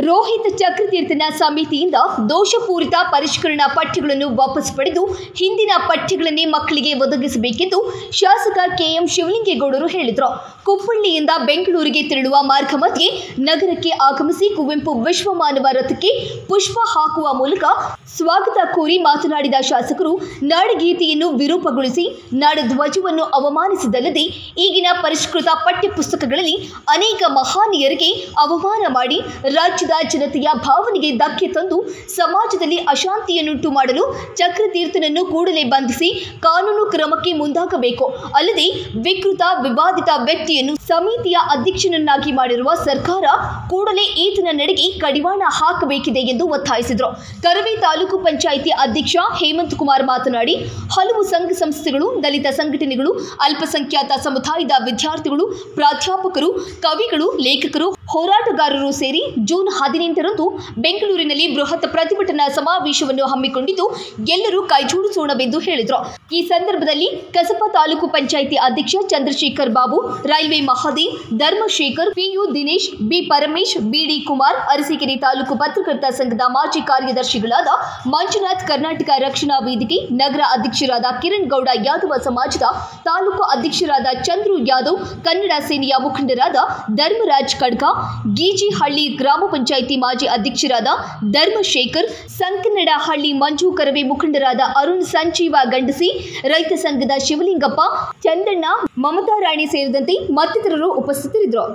ರೋಹಿತ್ ಚಕ್ರತೀರ್ಥನ ಸಮಿತಿಯಿಂದ ದೋಷಪೂರಿತ ಪರಿಷ್ಕರಣಾ ಪಠ್ಯಗಳನ್ನು ವಾಪಸ್ ಪಡೆದು ಹಿಂದಿನ ಪಠ್ಯಗಳನ್ನೇ ಮಕ್ಕಳಿಗೆ ಒದಗಿಸಬೇಕೆಂದು ಶಾಸಕ ಕೆಎಂ ಶಿವಲಿಂಗೇಗೌಡರು ಹೇಳಿದರು ಕುಪ್ಪಳ್ಳಿಯಿಂದ ಬೆಂಗಳೂರಿಗೆ ತೆರಳುವ ಮಾರ್ಗ ಮಧ್ಯೆ ನಗರಕ್ಕೆ ಆಗಮಿಸಿ ಕುವೆಂಪು ವಿಶ್ವಮಾನವ ರಥಕ್ಕೆ ಪುಷ್ಪ ಹಾಕುವ ಮೂಲಕ ಸ್ವಾಗತ ಕೋರಿ ಮಾತನಾಡಿದ ಶಾಸಕರು ನಾಡಗೀತೆಯನ್ನು ವಿರೂಪಗೊಳಿಸಿ ನಾಡಧ್ವಜವನ್ನು ಅವಮಾನಿಸಿದಲ್ಲದೆ ಈಗಿನ ಪರಿಷ್ಕೃತ ಪಠ್ಯ ಪುಸ್ತಕಗಳಲ್ಲಿ ಅನೇಕ ಮಹಾನೀಯರಿಗೆ ಅವಮಾನ ಮಾಡಿ ರಾಜ್ಯದ ಜನತೆಯ ಭಾವನೆಗೆ ಧಕ್ಕೆ ತಂದು ಸಮಾಜದಲ್ಲಿ ಅಶಾಂತಿಯನ್ನುಂಟು ಮಾಡಲು ಚಕ್ರತೀರ್ಥನನ್ನು ಕೂಡಲೇ ಬಂಧಿಸಿ ಕಾನೂನು ಕ್ರಮಕ್ಕೆ ಮುಂದಾಗಬೇಕು ಅಲ್ಲದೆ ವಿಕೃತ ವಿವಾದಿತ ವ್ಯಕ್ತಿಯನ್ನು ಸಮಿತಿಯ ಅಧ್ಯಕ್ಷನನ್ನಾಗಿ ಮಾಡಿರುವ ಸರ್ಕಾರ ಕೂಡಲೇ ಈತನ ನಡೆಗೆ ಕಡಿವಾಣ ಹಾಕಬೇಕಿದೆ ಎಂದು ಒತ್ತಾಯಿಸಿದರು ಕರವೇ ತಾಲೂಕು ಪಂಚಾಯಿತಿ ಅಧ್ಯಕ್ಷ ಹೇಮಂತ್ ಕುಮಾರ್ ಮಾತನಾಡಿ ಹಲವು ಸಂಘ ಸಂಸ್ಥೆಗಳು ದಲಿತ ಸಂಘಟನೆಗಳು ಅಲ್ಪಸಂಖ್ಯಾತ ಸಮುದಾಯದ ವಿದ್ಯಾರ್ಥಿಗಳು ಪ್ರಾಧ್ಯಾಪಕರು ಕವಿಗಳು ಲೇಖಕರು ಹೋರಾಟಗಾರರು ಸೇರಿ ಜೂನ್ ಹದಿನೆಂಟರಂದು ಬೆಂಗಳೂರಿನಲ್ಲಿ ಬೃಹತ್ ಪ್ರತಿಭಟನಾ ಸಮಾವೇಶವನ್ನು ಹಮ್ಮಿಕೊಂಡಿದ್ದು ಎಲ್ಲರೂ ಕೈಜೋಡಿಸೋಣವೆಂದು ಹೇಳಿದರು ಈ ಸಂದರ್ಭದಲ್ಲಿ ಕಸಬ ತಾಲೂಕು ಪಂಚಾಯಿತಿ ಅಧ್ಯಕ್ಷ Chandrashekhar Babu railway Mahadev Dharmashekhar PU Dinesh B Paramesh BD Kumar Arsikere taluk ಪತ್ರಕರ್ತ ಸಂಘದ ಮಾಜಿ ಕಾರ್ಯದರ್ಶಿಗಳಾದ ಮಂಜುನಾಥ್ ಕರ್ನಾಟಕ ರಕ್ಷಣಾ ವೇದಿಕೆ ನಗರ ಅಧ್ಯಕ್ಷರಾದ ಕಿರಣ್ ಗೌಡ ಯಾದವ ಸಮಾಜದ ತಾಲೂಕು ಅಧ್ಯಕ್ಷರಾದ ಚಂದ್ರು ಯಾದವ್ ಕನ್ನಡ ಸೇನೆಯ ಮುಖಂಡರಾದ ಧರ್ಮರಾಜ್ ಕಡ್ಕ ಗೀಜಿಹಳ್ಳಿ ಗ್ರಾಮ ಪಂಚಾಯಿತಿ ಮಾಜಿ ಅಧ್ಯಕ್ಷರಾದ ಧರ್ಮಶೇಖರ್ ಸಂಕನ್ನಡಹಳ್ಳಿ ಮಂಜು ಕರವೇ ಮುಖಂಡರಾದ ಅರುಣ್ ಸಂಜೀವ ಗಂಡಸಿ ರೈತ ಸಂಘದ ಶಿವಲಿಂಗಪ್ಪ ಚಂದಣ್ಣ ಮಮತಾ ರಾಣಿ ಸೇರಿದಂತೆ ಮತ್ತಿತರರು ಉಪಸ್ಥಿತರಿದ್ದರು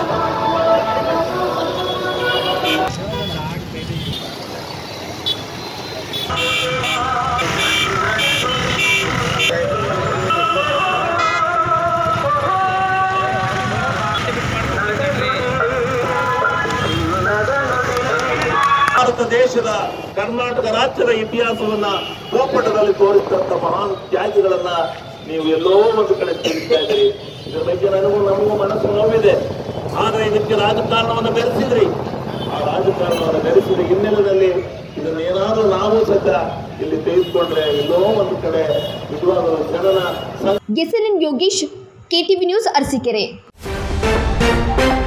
ಭಾರತ ದೇಶದ ಕರ್ನಾಟಕ ರಾಜ್ಯದ ಇತಿಹಾಸವನ್ನ ಭೂಪಟದಲ್ಲಿ ತೋರಿಸಿದಂತ ಮಹಾನ್ ತ್ಯಾಗಿಗಳನ್ನ ನೀವು ಎಲ್ಲೋ ಒಂದು ಕಡೆ ತಿಳಿಸ್ತಾ ಇದ್ದೀರಿ ಇದ್ರ ಬಗ್ಗೆ ನನಗೂ ನಮಗೂ ಮನಸ್ಸು ನೋವಿದೆ ಆದ್ರೆ ಇದಕ್ಕೆ ರಾಜಕಾರಣವನ್ನು ಬೆರೆಸಿದ್ರಿ ಆ ರಾಜಕಾರಣವನ್ನು ಬೆರೆಸಿದ ಹಿನ್ನೆಲೆಯಲ್ಲಿ ಇದನ್ನ ಏನಾದ್ರೂ ನಾವು ಸದ್ಯ ಇಲ್ಲಿ ತೆಗೆದುಕೊಂಡ್ರೆ ಎಲ್ಲೋ ಒಂದು ಕಡೆ ನಿಜವಾದ ಜನನ SLN Yogish KTV news Arsikere